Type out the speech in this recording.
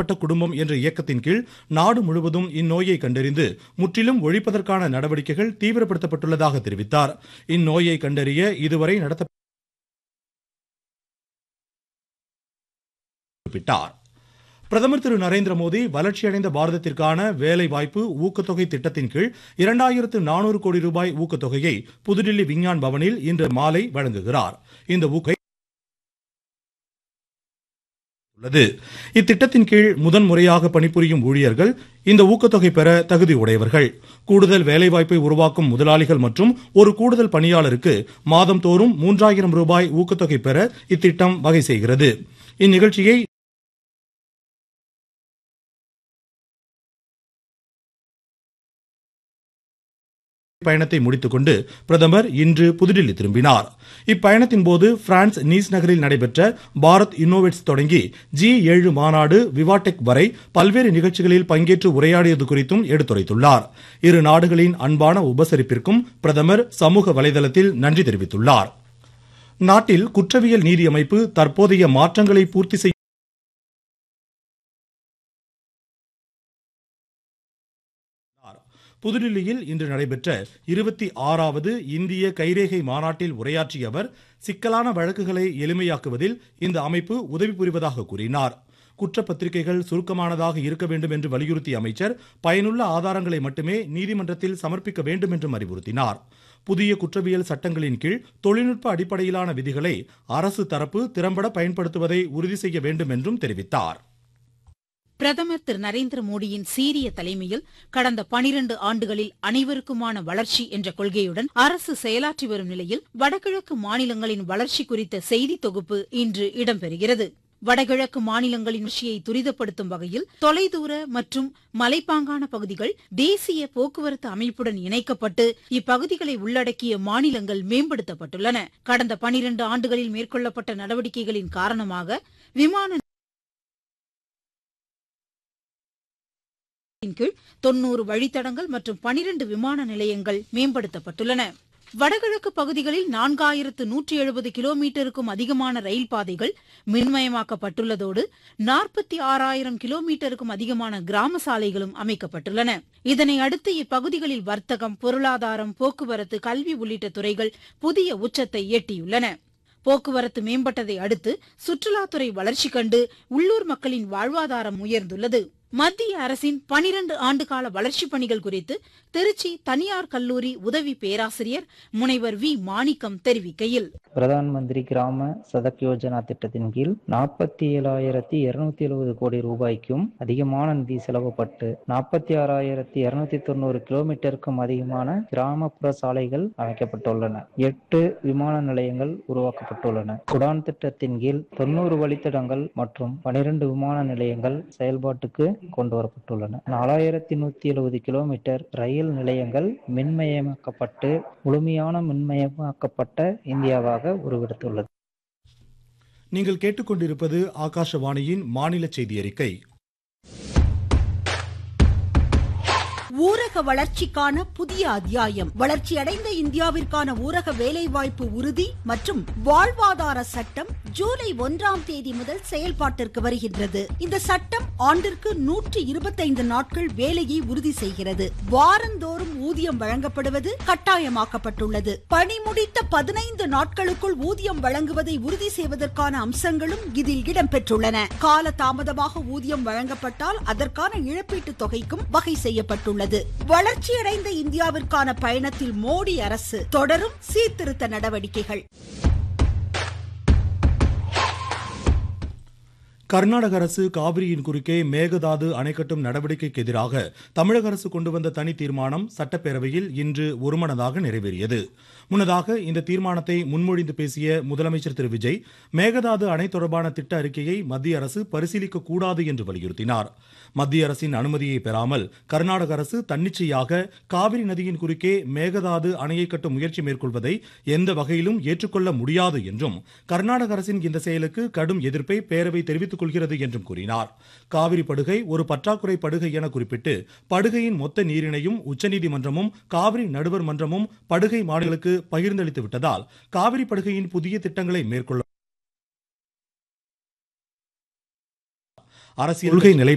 தாழ்த்தப்பட்ட குடும்பம் என்ற இயக்கத்தின் கீழ் நாடு முழுவதும் இந்நோயை கண்டறிந்து முற்றிலும் ஒழிப்பதற்கான நடவடிக்கைகள் தீவிரப்படுத்தப்பட்டுள்ளதாக தெரிவித்தார் இந்நோயை கண்டறிய இதுவரை நடத்த குறிப்பிட்டார் பிரதமர் திரு நரேந்திர மோடி வளர்ச்சியடைந்த பாரதத்திற்கான வேலை வாய்ப்பு ஊக்கத்தொகை திட்டத்தின் கீழ் இரண்டாயிரத்து நானூறு கோடி ரூபாய் ஊக்கத்தொகையை புதுடில்லி விஞ்ஞான் பவனில் இன்று மாலை வழங்குகிறார் இந்த ஊக்கை உள்ளது இத்திட்டத்தின் கீழ் முதன்முறையாக பணிபுரியும் ஊழியர்கள் இந்த ஊக்கத்தொகை பெற தகுதி உடையவர்கள் கூடுதல் வேலைவாய்ப்பை உருவாக்கும் முதலாளிகள் மற்றும் ஒரு கூடுதல் பணியாளருக்கு மாதந்தோறும் மூன்றாயிரம் ரூபாய் ஊக்கத்தொகை பெற இத்திட்டம் வகை செய்கிறது இந்நிகழ்ச்சியை பயணத்தை முடித்துக்கொண்டு பிரதமர் இன்று புதுடில்லி திரும்பினார் இப்பயணத்தின் போது பிரான்ஸ் நீஸ் நகரில் நடைபெற்ற பாரத் இன்னோவேட்ஸ் தொடங்கி ஜி ஏழு மாநாடு விவாடெக் வரை பல்வேறு நிகழ்ச்சிகளில் பங்கேற்று உரையாடியது குறித்தும் எடுத்துரைத்துள்ளார் இரு நாடுகளின் அன்பான உபசரிப்பிற்கும் பிரதமர் சமூக வலைதளத்தில் நன்றி தெரிவித்துள்ளார் நாட்டில் குற்றவியல் நீதி அமைப்பு தற்போதைய மாற்றங்களை பூர்த்தி செய்ய புதுடில்லியில் இன்று நடைபெற்ற இருபத்தி ஆறாவது இந்திய கைரேகை மாநாட்டில் உரையாற்றிய அவர் சிக்கலான வழக்குகளை எளிமையாக்குவதில் இந்த அமைப்பு உதவி புரிவதாக கூறினார் குற்றப்பத்திரிகைகள் சுருக்கமானதாக இருக்க வேண்டும் என்று வலியுறுத்திய அமைச்சர் பயனுள்ள ஆதாரங்களை மட்டுமே நீதிமன்றத்தில் சமர்ப்பிக்க வேண்டும் என்றும் அறிவுறுத்தினார் புதிய குற்றவியல் சட்டங்களின் கீழ் தொழில்நுட்ப அடிப்படையிலான விதிகளை அரசு தரப்பு திறம்பட பயன்படுத்துவதை உறுதி செய்ய வேண்டும் என்றும் தெரிவித்தார் பிரதமர் திரு நரேந்திர மோடியின் சீரிய தலைமையில் கடந்த பனிரண்டு ஆண்டுகளில் அனைவருக்குமான வளர்ச்சி என்ற கொள்கையுடன் அரசு செயலாற்றி வரும் நிலையில் வடகிழக்கு மாநிலங்களின் வளர்ச்சி குறித்த செய்தி தொகுப்பு இன்று இடம்பெறுகிறது வடகிழக்கு மாநிலங்களின் வளர்ச்சியை துரிதப்படுத்தும் வகையில் தொலைதூர மற்றும் மலைப்பாங்கான பகுதிகள் தேசிய போக்குவரத்து அமைப்புடன் இணைக்கப்பட்டு இப்பகுதிகளை உள்ளடக்கிய மாநிலங்கள் மேம்படுத்தப்பட்டுள்ளன கடந்த பனிரண்டு ஆண்டுகளில் மேற்கொள்ளப்பட்ட நடவடிக்கைகளின் காரணமாக விமான கீழ் தொன்னூறு வழித்தடங்கள் மற்றும் பனிரண்டு விமான நிலையங்கள் மேம்படுத்தப்பட்டுள்ளன வடகிழக்கு பகுதிகளில் நான்காயிரத்து நூற்றி எழுபது கிலோமீட்டருக்கும் அதிகமான ரயில் பாதைகள் மின்மயமாக்கப்பட்டுள்ளதோடு நாற்பத்தி ஆறாயிரம் கிலோமீட்டருக்கும் அதிகமான கிராம சாலைகளும் அமைக்கப்பட்டுள்ளன இதனை அடுத்து இப்பகுதிகளில் வர்த்தகம் பொருளாதாரம் போக்குவரத்து கல்வி உள்ளிட்ட துறைகள் புதிய உச்சத்தை எட்டியுள்ளன போக்குவரத்து மேம்பட்டதை அடுத்து சுற்றுலாத்துறை வளர்ச்சி கண்டு உள்ளூர் மக்களின் வாழ்வாதாரம் உயர்ந்துள்ளது மத்திய அரசின் பனிரண்டு ஆண்டுகால வளர்ச்சிப் பணிகள் குறித்து திருச்சி தனியார் கல்லூரி உதவி பேராசிரியர் முனைவர் வி மாணிக்கம் தெரிவிக்கையில் பிரதான் மந்திரி கிராம சதக் யோஜனா திட்டத்தின் கீழ் நாற்பத்தி ஏழாயிரத்தி இருநூத்தி எழுபது கோடி ரூபாய்க்கும் அதிகமான நிதி செலவுப்பட்டு நாற்பத்தி ஆறாயிரத்தி இருநூத்தி தொண்ணூறு கிலோமீட்டருக்கும் அதிகமான கிராமப்புற சாலைகள் அமைக்கப்பட்டுள்ளன எட்டு விமான நிலையங்கள் உருவாக்கப்பட்டுள்ளன உடான் திட்டத்தின் கீழ் தொண்ணூறு வழித்தடங்கள் மற்றும் பனிரெண்டு விமான நிலையங்கள் செயல்பாட்டுக்கு கொண்டு வரப்பட்டுள்ளன நாலாயிரத்தி நூத்தி எழுபது கிலோமீட்டர் ரயில் நிலையங்கள் மின்மயமாக்கப்பட்டு முழுமையான மின்மயமாக்கப்பட்ட இந்தியாவாக உருவெடுத்துள்ளது நீங்கள் கேட்டுக்கொண்டிருப்பது ஆகாஷவாணியின் மாநில செய்தி அறிக்கை ஊரக வளர்ச்சிக்கான புதிய அத்தியாயம் வளர்ச்சியடைந்த இந்தியாவிற்கான ஊரக வேலைவாய்ப்பு உறுதி மற்றும் வாழ்வாதார சட்டம் ஜூலை ஒன்றாம் தேதி முதல் செயல்பாட்டிற்கு வருகின்றது இந்த சட்டம் ஆண்டிற்கு நூற்றி இருபத்தைந்து நாட்கள் வேலையை உறுதி செய்கிறது வாரந்தோறும் ஊதியம் வழங்கப்படுவது கட்டாயமாக்கப்பட்டுள்ளது பணி முடித்த பதினைந்து நாட்களுக்குள் ஊதியம் வழங்குவதை உறுதி செய்வதற்கான அம்சங்களும் இதில் இடம்பெற்றுள்ளன கால தாமதமாக ஊதியம் வழங்கப்பட்டால் அதற்கான இழப்பீட்டுத் தொகைக்கும் வகை செய்யப்பட்டுள்ளது உள்ளது வளர்ச்சியடைந்த இந்தியாவிற்கான பயணத்தில் மோடி அரசு தொடரும் சீர்திருத்த நடவடிக்கைகள் கர்நாடக அரசு காவிரியின் குறுக்கே மேகதாது அணை கட்டும் நடவடிக்கைக்கு எதிராக தமிழக அரசு கொண்டு வந்த தனி தீர்மானம் சட்டப்பேரவையில் இன்று ஒருமனதாக நிறைவேறியது முன்னதாக இந்த தீர்மானத்தை முன்மொழிந்து பேசிய முதலமைச்சர் திரு விஜய் மேகதாது அணை தொடர்பான திட்ட அறிக்கையை மத்திய அரசு பரிசீலிக்க கூடாது என்று வலியுறுத்தினார் மத்திய அரசின் அனுமதியை பெறாமல் கர்நாடக அரசு தன்னிச்சையாக காவிரி நதியின் குறுக்கே மேகதாது அணையை கட்டும் முயற்சி மேற்கொள்வதை எந்த வகையிலும் ஏற்றுக்கொள்ள முடியாது என்றும் கர்நாடக அரசின் இந்த செயலுக்கு கடும் எதிர்ப்பை பேரவை தெரிவித்துக் கொள்கிறது என்றும் கூறினார் காவிரி படுகை ஒரு பற்றாக்குறை படுகை என குறிப்பிட்டு படுகையின் மொத்த நீரினையும் உச்சநீதிமன்றமும் காவிரி நடுவர் மன்றமும் படுகை மாநிலங்களுக்கு பகிர்ந்தளித்து விட்டதால் காவிரி படுகையின் புதிய திட்டங்களை மேற்கொள்ள அரசியல் கொள்கை நிலை